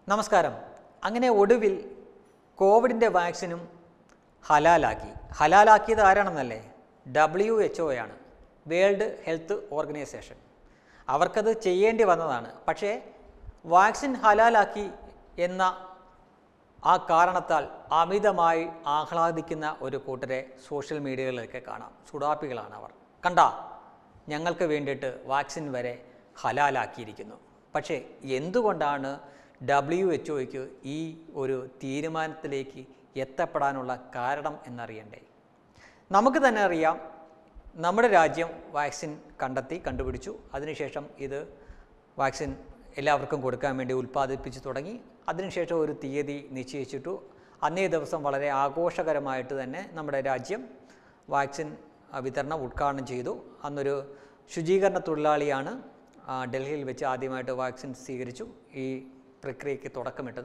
നമസ്കാരം അങ്ങനെ ഒടുവിൽ കോവിഡിൻ്റെ വാക്സിനും ഹലാലാക്കി ഹലാലാക്കിയത് ആരാണെന്നല്ലേ ഡബ്ല്യു എച്ച് ആണ് വേൾഡ് ഹെൽത്ത് ഓർഗനൈസേഷൻ അവർക്കത് ചെയ്യേണ്ടി വന്നതാണ് പക്ഷേ വാക്സിൻ ഹലാലാക്കി എന്ന ആ കാരണത്താൽ അമിതമായി ആഹ്ലാദിക്കുന്ന ഒരു കൂട്ടരെ സോഷ്യൽ മീഡിയകളിലൊക്കെ കാണാം സുഡാപ്പികളാണ് അവർ കണ്ട ഞങ്ങൾക്ക് വേണ്ടിയിട്ട് വാക്സിൻ വരെ ഹലാലാക്കിയിരിക്കുന്നു പക്ഷേ എന്തുകൊണ്ടാണ് ഡബ്ല്യു എച്ച് ഒയ്ക്ക് ഈ ഒരു തീരുമാനത്തിലേക്ക് എത്തപ്പെടാനുള്ള കാരണം എന്നറിയണ്ടേ നമുക്ക് തന്നെ അറിയാം നമ്മുടെ രാജ്യം വാക്സിൻ കണ്ടെത്തി കണ്ടുപിടിച്ചു അതിനുശേഷം ഇത് വാക്സിൻ എല്ലാവർക്കും കൊടുക്കാൻ വേണ്ടി ഉൽപ്പാദിപ്പിച്ച് തുടങ്ങി അതിനുശേഷം ഒരു തീയതി നിശ്ചയിച്ചിട്ടു അന്നേ ദിവസം വളരെ ആഘോഷകരമായിട്ട് തന്നെ നമ്മുടെ രാജ്യം വാക്സിൻ ആ, വിതരണം ഉദ്ഘാടനം ചെയ്തു അന്നൊരു ശുചീകരണ തൊഴിലാളിയാണ് ആ, ഡൽഹിയിൽ വെച്ച് ആദ്യമായിട്ട് വാക്സിൻ സ്വീകരിച്ചു ഈ പ്രക്രിയയ്ക്ക് തുടക്കമിട്ടത്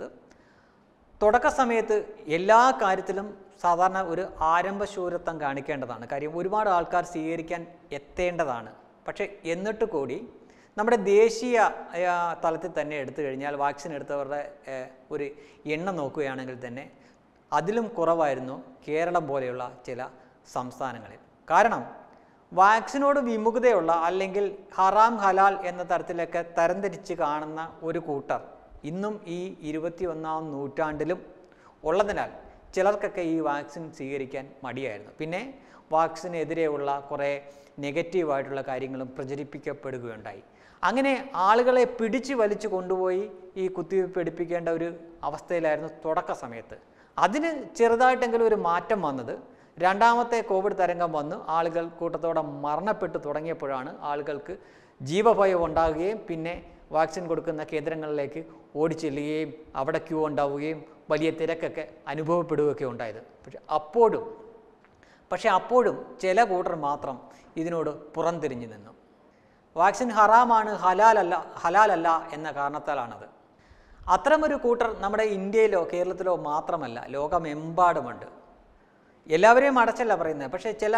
തുടക്ക സമയത്ത് എല്ലാ കാര്യത്തിലും സാധാരണ ഒരു ആരംഭശൂരത്വം കാണിക്കേണ്ടതാണ് കാര്യം ഒരുപാട് ആൾക്കാർ സ്വീകരിക്കാൻ എത്തേണ്ടതാണ് പക്ഷേ എന്നിട്ട് കൂടി നമ്മുടെ ദേശീയ ആ, തലത്തിൽ തന്നെ എടുത്തു കഴിഞ്ഞാൽ വാക്സിൻ എടുത്തവരുടെ ഏ, ഒരു എണ്ണം നോക്കുകയാണെങ്കിൽ തന്നെ അതിലും കുറവായിരുന്നു കേരളം പോലെയുള്ള ചില സംസ്ഥാനങ്ങളിൽ കാരണം വാക്സിനോട് വിമുഖതയുള്ള അല്ലെങ്കിൽ ഹറാം ഹലാൽ എന്ന തരത്തിലൊക്കെ തരംതിരിച്ച് കാണുന്ന ഒരു കൂട്ടർ ഇന്നും ഈ ഇരുപത്തി ഒന്നാം നൂറ്റാണ്ടിലും ഉള്ളതിനാൽ ചിലർക്കൊക്കെ ഈ വാക്സിൻ സ്വീകരിക്കാൻ മടിയായിരുന്നു പിന്നെ വാക്സിനെതിരെയുള്ള കുറേ നെഗറ്റീവായിട്ടുള്ള കാര്യങ്ങളും പ്രചരിപ്പിക്കപ്പെടുകയുണ്ടായി അങ്ങനെ ആളുകളെ പിടിച്ചു വലിച്ചു കൊണ്ടുപോയി ഈ കുത്തിവയ്പ്പ് എടുപ്പിക്കേണ്ട ഒരു അവസ്ഥയിലായിരുന്നു തുടക്ക സമയത്ത് അതിന് ചെറുതായിട്ടെങ്കിലും ഒരു മാറ്റം വന്നത് രണ്ടാമത്തെ കോവിഡ് തരംഗം വന്ന് ആളുകൾ കൂട്ടത്തോടെ മരണപ്പെട്ടു തുടങ്ങിയപ്പോഴാണ് ആളുകൾക്ക് ജീവഭയം ഉണ്ടാകുകയും പിന്നെ വാക്സിൻ കൊടുക്കുന്ന കേന്ദ്രങ്ങളിലേക്ക് ഓടിച്ചെല്ലുകയും അവിടെ ക്യൂ ഉണ്ടാവുകയും വലിയ തിരക്കൊക്കെ അനുഭവപ്പെടുകയൊക്കെ ഉണ്ടായത് പക്ഷെ അപ്പോഴും പക്ഷേ അപ്പോഴും ചില കൂട്ടർ മാത്രം ഇതിനോട് പുറംതിരിഞ്ഞു നിന്നു വാക്സിൻ ഹറാമാണ് ഹലാലല്ല ഹലാലല്ല എന്ന കാരണത്താലാണത് അത്തരമൊരു കൂട്ടർ നമ്മുടെ ഇന്ത്യയിലോ കേരളത്തിലോ മാത്രമല്ല ലോകമെമ്പാടുമുണ്ട് എല്ലാവരെയും അടച്ചല്ല പറയുന്നത് പക്ഷേ ചില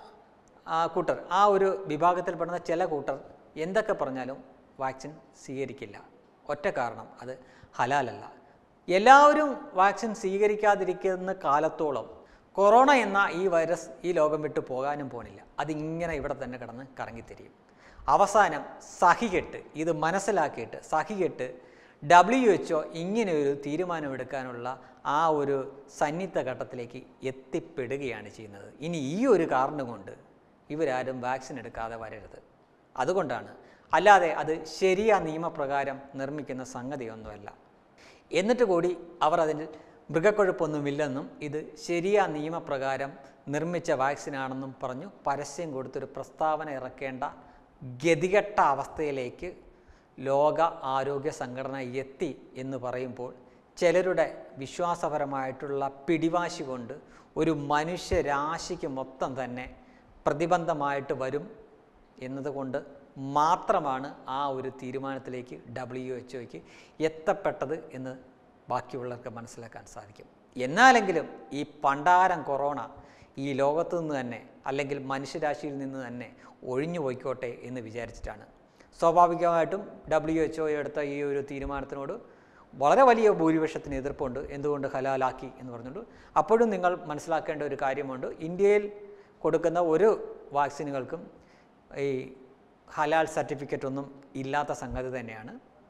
ആ, കൂട്ടർ ആ ഒരു വിഭാഗത്തിൽപ്പെടുന്ന ചില കൂട്ടർ എന്തൊക്കെ പറഞ്ഞാലും വാക്സിൻ സ്വീകരിക്കില്ല ഒറ്റ കാരണം അത് ഹലാലല്ല എല്ലാവരും വാക്സിൻ സ്വീകരിക്കാതിരിക്കുന്ന കാലത്തോളം കൊറോണ എന്ന ഈ വൈറസ് ഈ ലോകം വിട്ട് പോകാനും പോണില്ല അതിങ്ങനെ ഇവിടെ തന്നെ കിടന്ന് കറങ്ങിത്തിരിയും അവസാനം സഹികെട്ട് ഇത് മനസ്സിലാക്കിയിട്ട് സഹികെട്ട് ഡബ്ല്യു എച്ച് ഒ ഇങ്ങനെ ഒരു തീരുമാനമെടുക്കാനുള്ള ആ ഒരു സന്നിഗ്ധ ഘട്ടത്തിലേക്ക് എത്തിപ്പെടുകയാണ് ചെയ്യുന്നത് ഇനി ഈ ഒരു കാരണം കൊണ്ട് ഇവരാരും വാക്സിൻ എടുക്കാതെ വരരുത് അതുകൊണ്ടാണ് അല്ലാതെ അത് ശരിയാ നിയമപ്രകാരം നിർമ്മിക്കുന്ന സംഗതിയൊന്നുമല്ല എന്നിട്ട് കൂടി അവർ അതിൽ മൃഗക്കൊഴുപ്പൊന്നുമില്ലെന്നും ഇത് ശരിയാ നിയമപ്രകാരം നിർമ്മിച്ച വാക്സിനാണെന്നും പറഞ്ഞു പരസ്യം കൊടുത്തൊരു പ്രസ്താവന ഇറക്കേണ്ട ഗതികെട്ട അവസ്ഥയിലേക്ക് ലോക ആരോഗ്യ സംഘടന എത്തി എന്ന് പറയുമ്പോൾ ചിലരുടെ വിശ്വാസപരമായിട്ടുള്ള പിടിവാശി കൊണ്ട് ഒരു മനുഷ്യരാശിക്ക് മൊത്തം തന്നെ പ്രതിബന്ധമായിട്ട് വരും എന്നതുകൊണ്ട് മാത്രമാണ് ആ ഒരു തീരുമാനത്തിലേക്ക് ഡബ്ല്യു എച്ച് ഒക്ക് എത്തപ്പെട്ടത് എന്ന് ബാക്കിയുള്ളവർക്ക് മനസ്സിലാക്കാൻ സാധിക്കും എന്നാലെങ്കിലും ഈ പണ്ടാരം കൊറോണ ഈ ലോകത്തു നിന്ന് തന്നെ അല്ലെങ്കിൽ മനുഷ്യരാശിയിൽ നിന്ന് തന്നെ ഒഴിഞ്ഞു പോയിക്കോട്ടെ എന്ന് വിചാരിച്ചിട്ടാണ് സ്വാഭാവികമായിട്ടും ഡബ്ല്യു എച്ച് ഒ എടുത്ത ഈ ഒരു തീരുമാനത്തിനോട് വളരെ വലിയ ഭൂരിപക്ഷത്തിന് എതിർപ്പുണ്ട് എന്തുകൊണ്ട് ഹലാലാക്കി എന്ന് പറഞ്ഞുകൊണ്ട് അപ്പോഴും നിങ്ങൾ മനസ്സിലാക്കേണ്ട ഒരു കാര്യമുണ്ട് ഇന്ത്യയിൽ കൊടുക്കുന്ന ഒരു വാക്സിനുകൾക്കും ഈ ഹലാൽ സർട്ടിഫിക്കറ്റ് ഒന്നും ഇല്ലാത്ത സംഗതി തന്നെയാണ്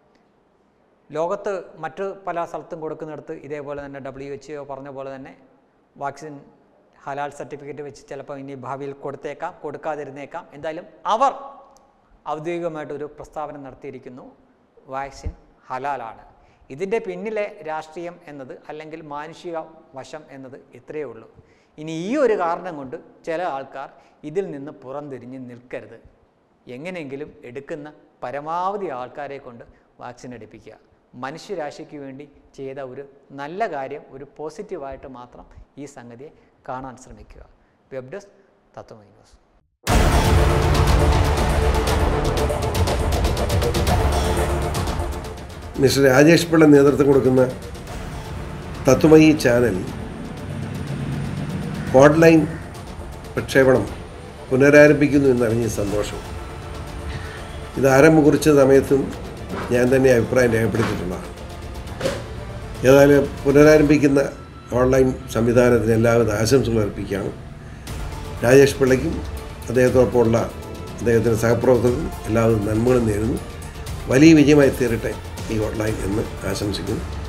ലോകത്ത് മറ്റ് പല സ്ഥലത്തും കൊടുക്കുന്നിടത്ത് ഇതേപോലെ തന്നെ ഡബ്ല്യു എച്ച് ഒ പറഞ്ഞ പോലെ തന്നെ വാക്സിൻ ഹലാൽ സർട്ടിഫിക്കറ്റ് വെച്ച് ചിലപ്പോൾ ഇനി ഭാവിയിൽ കൊടുത്തേക്കാം കൊടുക്കാതിരുന്നേക്കാം എന്തായാലും അവർ ഔദ്യോഗികമായിട്ടൊരു പ്രസ്താവന നടത്തിയിരിക്കുന്നു വാക്സിൻ ഹലാലാണ് ഇതിൻ്റെ പിന്നിലെ രാഷ്ട്രീയം എന്നത് അല്ലെങ്കിൽ മാനുഷിക വശം എന്നത് ഇത്രയേ ഉള്ളൂ ഇനി ഈ ഒരു കാരണം കൊണ്ട് ചില ആൾക്കാർ ഇതിൽ നിന്ന് പുറംതിരിഞ്ഞ് നിൽക്കരുത് എങ്ങനെയെങ്കിലും എടുക്കുന്ന പരമാവധി ആൾക്കാരെ കൊണ്ട് വാക്സിൻ എടുപ്പിക്കുക മനുഷ്യരാശിക്ക് വേണ്ടി ചെയ്ത ഒരു നല്ല കാര്യം ഒരു പോസിറ്റീവായിട്ട് മാത്രം ഈ സംഗതിയെ കാണാൻ ശ്രമിക്കുക web desk Tatwamayi news mister Rajesh Pillai നേതൃത്വം കൊടുക്കുന്ന തത്വമയി ചാനൽ ഓൺലൈൻ പ്രക്ഷേപണം പുനരാരംഭിക്കുന്നു എന്നറിഞ്ഞ സന്തോഷം ഇത് ആരംഭം കുറിച്ച സമയത്തും ഞാൻ തന്നെ അഭിപ്രായം രേഖപ്പെടുത്തിയിട്ടുള്ളതാണ് ഏതായാലും പുനരാരംഭിക്കുന്ന ഓൺലൈൻ സംവിധാനത്തിന് എല്ലാവിധ ആശംസകൾ അർപ്പിക്കുകയാണ് രാജേഷ് പിള്ളയ്ക്കും അദ്ദേഹത്തോടൊപ്പമുള്ള അദ്ദേഹത്തിൻ്റെ സഹപ്രവർത്തകർക്കും എല്ലാവിധ നന്മകളും നേരുന്നു വലിയ വിജയമായി തീരട്ടെ ഈ ഓൺലൈൻ എന്ന് ആശംസിക്കുന്നു